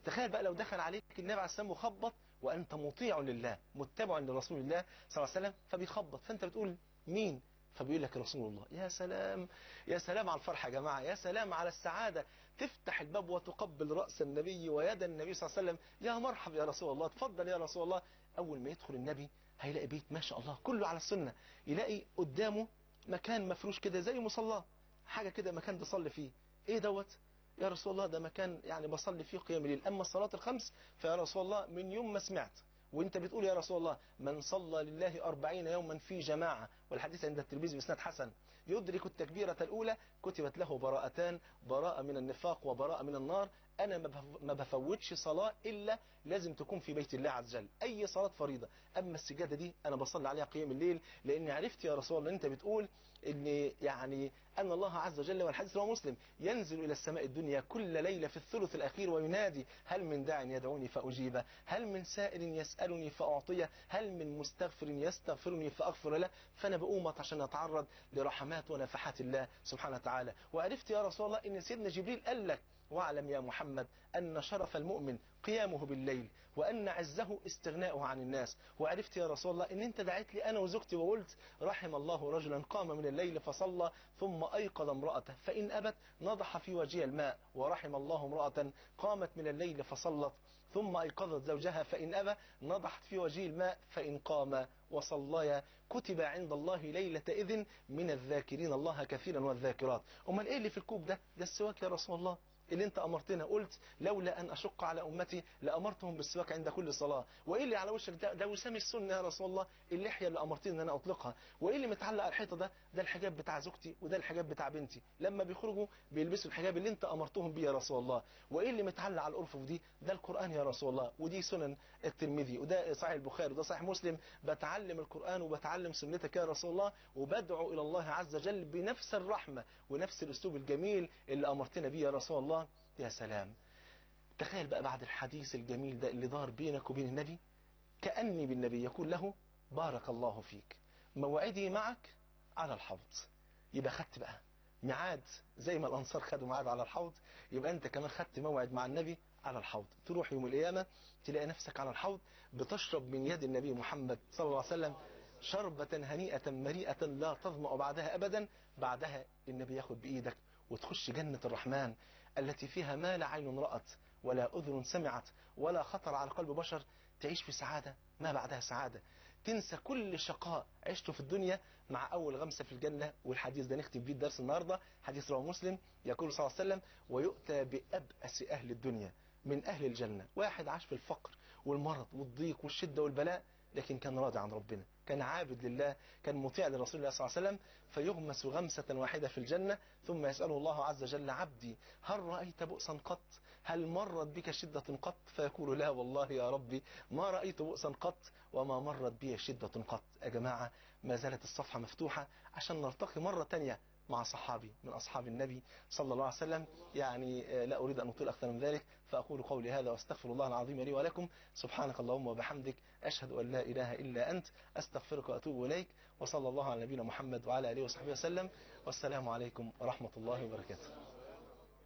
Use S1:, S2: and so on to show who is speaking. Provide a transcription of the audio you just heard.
S1: تخيل بقى لو دخل عليك النبي عليه السلام وخبط وانت مطيع لله متبع لرسول الله صلى الله عليه وسلم فبيخبط فانت بتقول مين فبيقول لك رسول الله يا سلام يا سلام على الفرحة يا جماعة يا سلام على السعادة تفتح الباب وتقبل رأس النبي ويد النبي صلى الله عليه وسلم يا مرحب يا رسول الله تفضل يا رسول الله أول ما يدخل النبي هيلاقي بيت ما شاء الله كله على السنة يلاقي قدامه مكان مفروش كده زي مصلاه حاجة كده مكان بيصلي فيه ايه دوت يا رسول الله ده مكان يعني بصلي فيه قيام الليل أما الصلاة الخمس فيا رسول الله من يوم ما سمعت وانت بتقول يا رسول الله من صلى لله أربعين يوما في جماعة والحديث عند الترمذي بإسناد حسن يدرك التكبيرة الأولى كتبت له براءتان براءة من النفاق وبراءة من النار أنا ما بفوتش صلاة إلا لازم تكون في بيت الله عز وجل أي صلاة فريضة أما السجادة دي أنا بصلي عليها قيام الليل لأني عرفت يا رسول الله أنت بتقول إن يعني أن الله عز وجل والحديث رواه مسلم ينزل إلى السماء الدنيا كل ليلة في الثلث الأخير وينادي هل من داع يدعوني فأجيبه هل من سائل يسألني فأعطيه هل من مستغفر يستغفرني فأغفر له فأنا بقومت عشان أتعرض لرحمات ونفحات الله سبحانه وتعالى وعرفت يا رسول الله إن سيدنا جبريل قال لك واعلم يا محمد أن شرف المؤمن قيامه بالليل وأن عزه استغناؤه عن الناس وعرفت يا رسول الله أن أنت دعيت لي أنا وزوجتي وقلت رحم الله رجلا قام من الليل فصلى ثم أيقظ امرأته فإن أبت نضح في وجهها الماء ورحم الله امرأة قامت من الليل فصلت ثم أيقظت زوجها فإن أبى نضحت في وجه الماء فإن قام وصليا كتب عند الله ليلة إذن من الذاكرين الله كثيرا والذاكرات أمال إيه اللي في الكوب ده ده السواك يا رسول الله اللي انت امرتنا قلت لولا ان اشق على امتي لامرتهم بالسواك عند كل صلاه وايه اللي على وشك ده ده وسام السنه يا رسول الله اللحيه اللي امرتني ان انا اطلقها وايه اللي متعلق على الحيطه ده ده الحجاب بتاع زوجتي وده الحجاب بتاع بنتي لما بيخرجوا بيلبسوا الحجاب اللي انت امرتهم بيه يا رسول الله وايه اللي متعلق على الارفف دي ده القران يا رسول الله ودي سنن الترمذي وده صحيح البخاري وده صحيح مسلم بتعلم القران وبتعلم سنتك يا رسول الله وبدعو الى الله عز وجل بنفس الرحمه ونفس الاسلوب الجميل اللي امرتنا بيه يا رسول الله يا سلام تخيل بقى بعد الحديث الجميل ده اللي دار بينك وبين النبي كأني بالنبي يقول له بارك الله فيك موعدي معك على الحوض يبقى خدت بقى ميعاد زي ما الأنصار خدوا ميعاد على الحوض يبقى أنت كمان خدت موعد مع النبي على الحوض تروح يوم القيامة تلاقي نفسك على الحوض بتشرب من يد النبي محمد صلى الله عليه وسلم شربة هنيئة مريئة لا تظمأ بعدها أبدا بعدها النبي ياخد بإيدك وتخش جنة الرحمن التي فيها ما لا عين رأت ولا أذن سمعت ولا خطر على قلب بشر تعيش في سعادة ما بعدها سعادة تنسى كل شقاء عشته في الدنيا مع أول غمسة في الجنة والحديث ده نختم بيه الدرس النهاردة حديث رواه مسلم يقول صلى الله عليه وسلم ويؤتى بأبأس أهل الدنيا من أهل الجنة واحد عاش في الفقر والمرض والضيق والشدة والبلاء لكن كان راضي عن ربنا كان عابد لله كان مطيع لرسول الله صلى الله عليه وسلم فيغمس غمسة واحدة في الجنة ثم يسأله الله عز وجل عبدي هل رأيت بؤسا قط هل مرت بك شدة قط فيقول لا والله يا ربي ما رأيت بؤسا قط وما مرت بي شدة قط يا جماعة ما زالت الصفحة مفتوحة عشان نلتقي مرة تانية مع صحابي من أصحاب النبي صلى الله عليه وسلم يعني لا أريد أن أطيل أكثر من ذلك فأقول قولي هذا وأستغفر الله العظيم لي ولكم سبحانك اللهم وبحمدك أشهد أن لا إله إلا أنت أستغفرك وأتوب إليك وصلى الله على نبينا محمد وعلى آله وصحبه وسلم والسلام عليكم ورحمة الله وبركاته